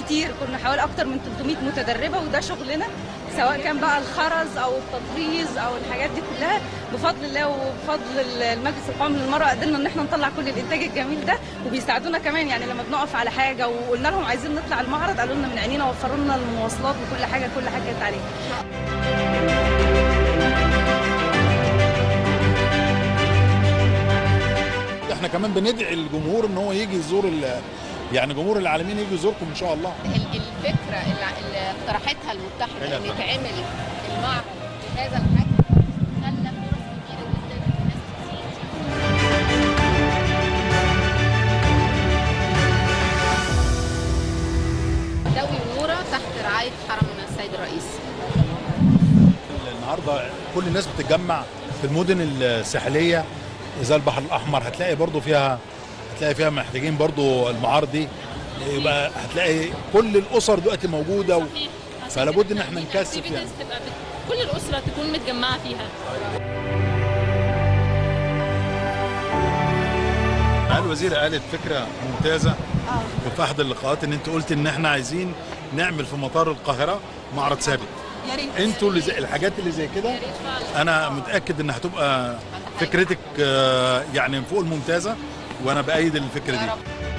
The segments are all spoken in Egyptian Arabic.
كتير كنا حوالي اكتر من 300 متدربه وده شغلنا سواء كان بقى الخرز او التطريز او الحاجات دي كلها بفضل الله وبفضل المجلس القومي للمراه قدرنا ان احنا نطلع كل الانتاج الجميل ده وبيساعدونا كمان يعني لما بنقف على حاجه وقلنا لهم عايزين نطلع المعرض قالوا لنا من عينينا وفروا لنا المواصلات وكل حاجه كل حاجه كانت علينا احنا كمان بندعي الجمهور ان هو يجي يزور ال- يعني جمهور العالمين يجي يزوركم ان شاء الله ال- الفكره اللي اللي اقترحتها المتحده ان يتعمل المعرض بهذا الحجم خلى فرص كبيره جدا ان الناس تزيد دوي ونوره تحت رعايه حرم السيد الرئيس النهارده كل الناس بتتجمع في المدن الساحليه زي البحر الاحمر هتلاقي برضو فيها هتلاقي فيها محتاجين برضو المعارض دي يبقى هتلاقي كل الاسر دلوقتي موجوده و... فلا بد ان احنا نكثف يعني تبقى بت- كل الاسره تكون متجمعه فيها معالي الوزير قالت فكره ممتازه في احد اللقاءات ان انت قلت ان احنا عايزين نعمل في مطار القاهره معرض ثابت يا ريت انتوا اللي زي الحاجات اللي زي كده انا متاكد ان هتبقى فكرتك آه، يعني فوق الممتازه وانا بايد الفكره دي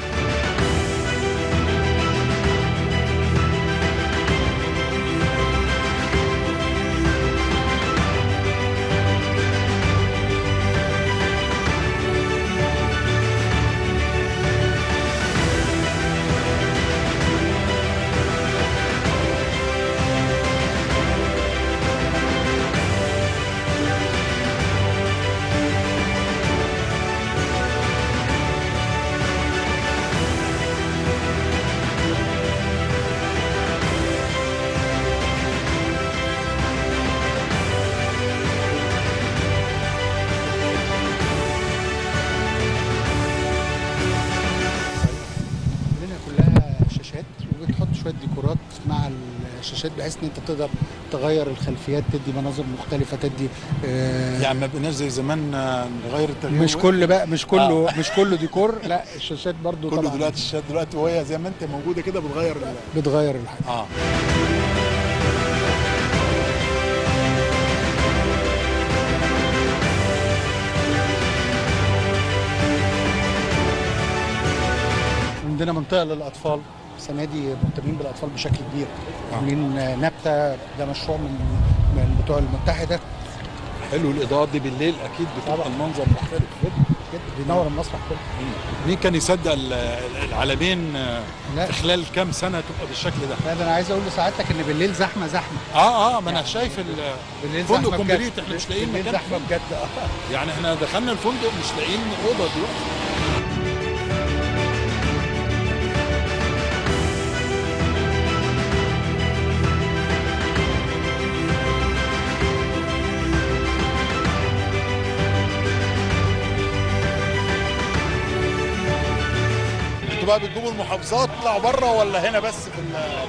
لنا كلها شاشات وبتحط شويه ديكورات مع الشاشات بحيث ان انت تقدر تغير الخلفيات تدي مناظر مختلفه تدي آه يعني ما بقيناش زي زمان آه، نغير التغيير مش كل بقى مش كله آه. مش كله ديكور لا الشاشات برضو كله طبعا دلوقتي الشاشات دلوقتي وهي زي ما انت موجوده كده بتغير ال- بتغير الحاجه اه عندنا منطقه للاطفال السنه دي مهتمين بالاطفال بشكل كبير عاملين آه، نبته ده مشروع من من بتوع المتحده حلو الاضاءات دي بالليل اكيد بتبقى طبعا. المنظر مختلف جدا جدا بينور المسرح كله مين كان يصدق ال- ال- العالمين آه، لا. في خلال كام سنه تبقى بالشكل ده لا ده انا عايز اقول لسعادتك ان بالليل زحمه زحمه اه اه ما انا شايف ال- بالليل فندق زحمه كومبليت بجد احنا مش لاقيين بالليل مكان زحمه بجد اه يعني احنا دخلنا الفندق مش لاقيين اوضه دلوقتي انتوا بقى بتجيبوا المحافظات تطلعوا بره ولا هنا بس في ال-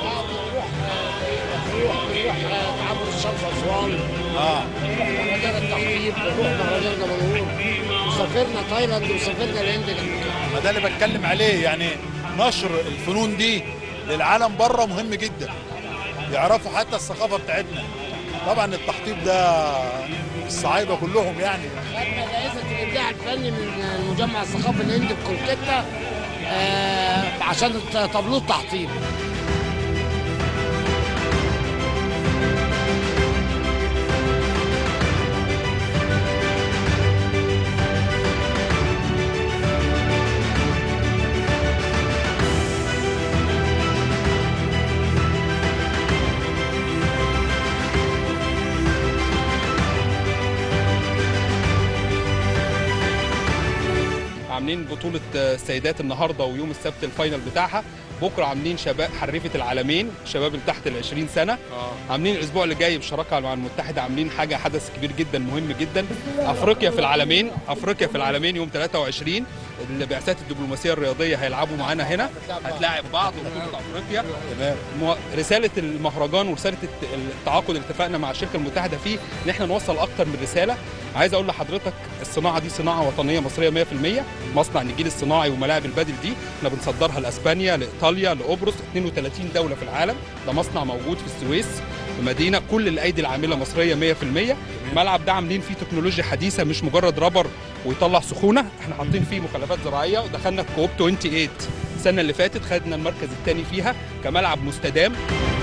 نروح نروح تعبد الشمس اسوان اه مهرجان التحطيب نروح مهرجان جمهور وسافرنا تايلاند وسافرنا الهند قبل كده ما ده اللي بتكلم عليه يعني نشر الفنون دي للعالم بره مهم جدا يعرفوا حتى الثقافه بتاعتنا طبعا التحطيب ده الصعايده كلهم يعني خدنا جائزه الابداع الفني من المجمع الثقافي الهندي في كولكتا آه عشان طابلوه التحطيب عاملين بطولة السيدات النهاردة ويوم السبت الفاينل بتاعها بكرة عاملين شباب حريفة العالمين شباب اللي تحت ال 20 سنة عاملين الأسبوع اللي جاي بشراكة مع المتحدة عاملين حاجة حدث كبير جدا مهم جدا أفريقيا في العالمين أفريقيا في العالمين يوم 23 البعثات الدبلوماسية الرياضية هيلعبوا معانا هنا هتلاعب بعض بطولة أفريقيا تمام مو- رساله المهرجان ورساله الت- التعاقد اللي اتفقنا مع الشركه المتحده فيه ان احنا نوصل اكتر من رساله عايز اقول لحضرتك الصناعه دي صناعه وطنيه مصريه 100% مصنع نجيل الصناعي وملاعب البادل دي احنا بنصدرها لاسبانيا لايطاليا لايطاليا لقبرص 32 دوله في العالم ده مصنع موجود في السويس في مدينه كل الايدي العامله مصريه 100% الملعب ده عاملين فيه تكنولوجيا حديثه مش مجرد رابر ويطلع سخونه احنا حاطين فيه مخلفات زراعيه ودخلنا في كوب 28 السنه اللي فاتت خدنا المركز الثاني فيها كملعب مستدام